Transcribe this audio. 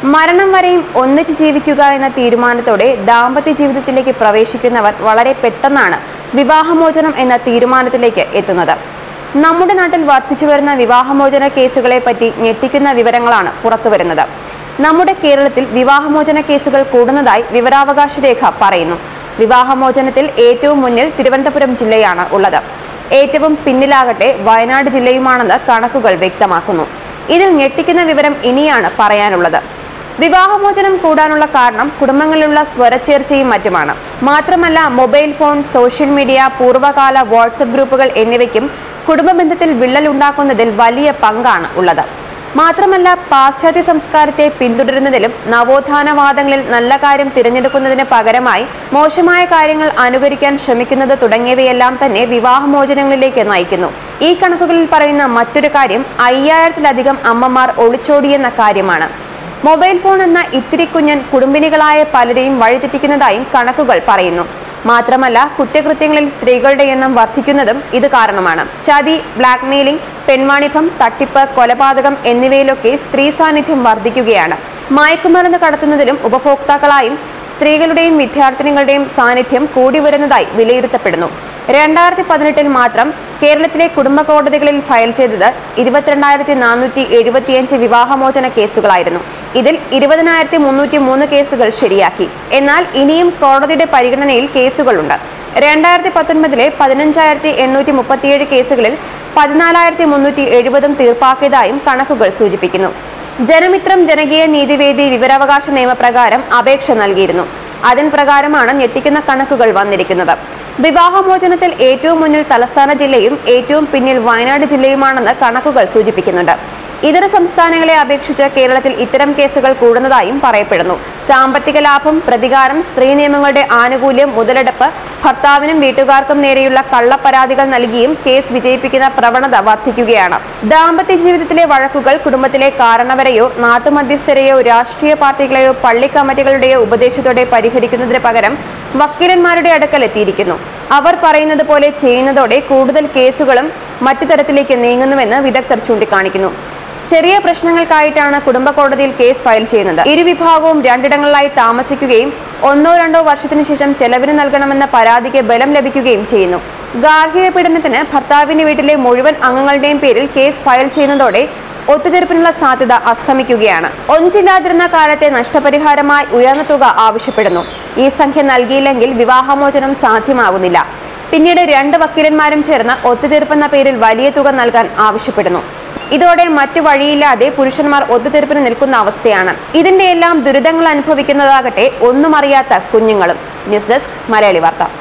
മരണം വരെയും ഒന്നിച്ചു ജീവിക്കുക എന്ന തീരുമാനത്തോടെ ദാമ്പത്യ ജീവിതത്തിലേക്ക് പ്രവേശിക്കുന്നവർ വളരെ പെട്ടെന്നാണ് വിവാഹമോചനം എന്ന തീരുമാനത്തിലേക്ക് എത്തുന്നത് നമ്മുടെ നാട്ടിൽ വർദ്ധിച്ചു വരുന്ന വിവാഹമോചന കേസുകളെ പറ്റി ഞെട്ടിക്കുന്ന വിവരങ്ങളാണ് പുറത്തുവരുന്നത് നമ്മുടെ കേരളത്തിൽ വിവാഹമോചന കേസുകൾ കൂടുന്നതായി വിവരാവകാശ രേഖ പറയുന്നു വിവാഹമോചനത്തിൽ ഏറ്റവും മുന്നിൽ തിരുവനന്തപുരം ജില്ലയാണ് ഉള്ളത് ഏറ്റവും പിന്നിലാകട്ടെ വയനാട് ജില്ലയുമാണെന്ന് കണക്കുകൾ വ്യക്തമാക്കുന്നു ഇതിൽ ഞെട്ടിക്കുന്ന വിവരം ഇനിയാണ് പറയാനുള്ളത് വിവാഹമോചനം കൂടാനുള്ള കാരണം കുടുംബങ്ങളിലുള്ള സ്വരച്ചേർച്ചയും മറ്റുമാണ് മാത്രമല്ല മൊബൈൽ ഫോൺ സോഷ്യൽ മീഡിയ പൂർവ്വകാല വാട്സപ്പ് ഗ്രൂപ്പുകൾ എന്നിവയ്ക്കും കുടുംബബന്ധത്തിൽ വിള്ളൽ ഉണ്ടാക്കുന്നതിൽ വലിയ പങ്കാണ് ഉള്ളത് മാത്രമല്ല പാശ്ചാത്യ സംസ്കാരത്തെ പിന്തുടരുന്നതിലും നവോത്ഥാനവാദങ്ങളിൽ നല്ല കാര്യം തിരഞ്ഞെടുക്കുന്നതിന് പകരമായി മോശമായ കാര്യങ്ങൾ അനുകരിക്കാൻ ശ്രമിക്കുന്നത് തുടങ്ങിയവയെല്ലാം തന്നെ വിവാഹമോചനങ്ങളിലേക്ക് നയിക്കുന്നു ഈ കണക്കുകളിൽ പറയുന്ന മറ്റൊരു കാര്യം അയ്യായിരത്തിലധികം അമ്മമാർ ഒളിച്ചോടിയെന്ന കാര്യമാണ് മൊബൈൽ ഫോൺ എന്ന ഇത്തിരി കുഞ്ഞൻ കുടുംബിനികളായ പലരെയും വഴിതെറ്റിക്കുന്നതായും കണക്കുകൾ പറയുന്നു മാത്രമല്ല കുറ്റകൃത്യങ്ങളിൽ സ്ത്രീകളുടെ എണ്ണം വർദ്ധിക്കുന്നതും ഇത് കാരണമാണ് ചതി ബ്ലാക്ക്മെയിലിംഗ് പെൺവാണിഭം തട്ടിപ്പ് കൊലപാതകം എന്നിവയിലൊക്കെ സ്ത്രീ സാന്നിധ്യം വർദ്ധിക്കുകയാണ് മയക്കുമരുന്ന് കടത്തുന്നതിലും ഉപഭോക്താക്കളായും സ്ത്രീകളുടെയും വിദ്യാർത്ഥിനികളുടെയും സാന്നിധ്യം കൂടി വരുന്നതായി വിലയിരുത്തപ്പെടുന്നു രണ്ടായിരത്തി പതിനെട്ടിൽ മാത്രം കേരളത്തിലെ കുടുംബ കോടതികളിൽ ഫയൽ ചെയ്തത് ഇരുപത്തിരണ്ടായിരത്തി നാനൂറ്റി എഴുപത്തിയഞ്ച് വിവാഹമോചന കേസുകളായിരുന്നു ഇതിൽ ഇരുപതിനായിരത്തി മുന്നൂറ്റി മൂന്ന് കേസുകൾ ശരിയാക്കി എന്നാൽ ഇനിയും കോടതിയുടെ പരിഗണനയിൽ കേസുകളുണ്ട് രണ്ടായിരത്തി പത്തൊൻപതിലെ പതിനഞ്ചായിരത്തി എണ്ണൂറ്റി മുപ്പത്തിയേഴ് കേസുകളിൽ പതിനാലായിരത്തി മുന്നൂറ്റി എഴുപതും തീർപ്പാക്കിയതായും കണക്കുകൾ സൂചിപ്പിക്കുന്നു ജനമിത്രം ജനകീയ നീതിവേദി വിവരാവകാശ നിയമപ്രകാരം അപേക്ഷ നൽകിയിരുന്നു അതിൻ പ്രകാരമാണ് ഞെട്ടിക്കുന്ന കണക്കുകൾ വന്നിരിക്കുന്നത് വിവാഹമോചനത്തിൽ ഏറ്റവും മുന്നിൽ തലസ്ഥാന ജില്ലയും ഏറ്റവും പിന്നിൽ വയനാട് ജില്ലയുമാണെന്ന് കണക്കുകൾ സൂചിപ്പിക്കുന്നുണ്ട് ഇതര സംസ്ഥാനങ്ങളെ അപേക്ഷിച്ച് കേരളത്തിൽ ഇത്തരം കേസുകൾ കൂടുന്നതായും പറയപ്പെടുന്നു സാമ്പത്തിക ലാഭം പ്രതികാരം സ്ത്രീ നിയമങ്ങളുടെ ആനുകൂല്യം മുതലെടുപ്പ് ഭർത്താവിനും വീട്ടുകാർക്കും നേരെയുള്ള കള്ളപ്പരാതികൾ നൽകിയും കേസ് വിജയിപ്പിക്കുന്ന പ്രവണത വർദ്ധിക്കുകയാണ് ദാമ്പത്യ ജീവിതത്തിലെ വഴക്കുകൾ കുടുംബത്തിലെ കാരണവരെയോ നാട്ടുമധ്യസ്ഥരെയോ രാഷ്ട്രീയ പാർട്ടികളെയോ പള്ളി കമ്മിറ്റികളുടെയോ ഉപദേശത്തോടെ പരിഹരിക്കുന്നതിന് പകരം വക്കീലന്മാരുടെ അടുക്കൽ എത്തിയിരിക്കുന്നു അവർ പറയുന്നത് പോലെ ചെയ്യുന്നതോടെ കൂടുതൽ കേസുകളും മറ്റു തരത്തിലേക്ക് നീങ്ങുന്നുവെന്ന് വിദഗ്ധർ ചൂണ്ടിക്കാണിക്കുന്നു ചെറിയ പ്രശ്നങ്ങൾക്കായിട്ടാണ് കുടുംബ കോടതിയിൽ കേസ് ഫയൽ ചെയ്യുന്നത് ഇരുവിഭാഗവും രണ്ടിടങ്ങളിലായി താമസിക്കുകയും ഒന്നോ രണ്ടോ വർഷത്തിനു ശേഷം ചെലവിന് നൽകണമെന്ന പരാതിക്ക് ബലം ലഭിക്കുകയും ചെയ്യുന്നു ഗാർഹിക പീഡനത്തിന് ഭർത്താവിന്റെ വീട്ടിലെ മുഴുവൻ അംഗങ്ങളുടെയും പേരിൽ കേസ് ഫയൽ ചെയ്യുന്നതോടെ ഒത്തുതീർപ്പിനുള്ള സാധ്യത അസ്തമിക്കുകയാണ് ഒഞ്ചില്ലാതിരുന്ന കാലത്തെ നഷ്ടപരിഹാരമായി ഉയർന്ന തുക ആവശ്യപ്പെടുന്നു ഈ സംഖ്യ നൽകിയില്ലെങ്കിൽ വിവാഹമോചനം സാധ്യമാകുന്നില്ല പിന്നീട് രണ്ട് വക്കീലന്മാരും ചേർന്ന് ഒത്തുതീർപ്പെന്ന പേരിൽ വലിയ തുക നൽകാൻ ആവശ്യപ്പെടുന്നു ഇതോടെ മറ്റു വഴിയില്ലാതെ പുരുഷന്മാർ ഒത്തുതീർപ്പിന് നിൽക്കുന്ന അവസ്ഥയാണ് ഇതിന്റെ എല്ലാം ദുരിതങ്ങൾ അനുഭവിക്കുന്നതാകട്ടെ ഒന്നും അറിയാത്ത കുഞ്ഞുങ്ങളും ന്യൂസ് ഡെസ്ക് മലയാളി വാർത്ത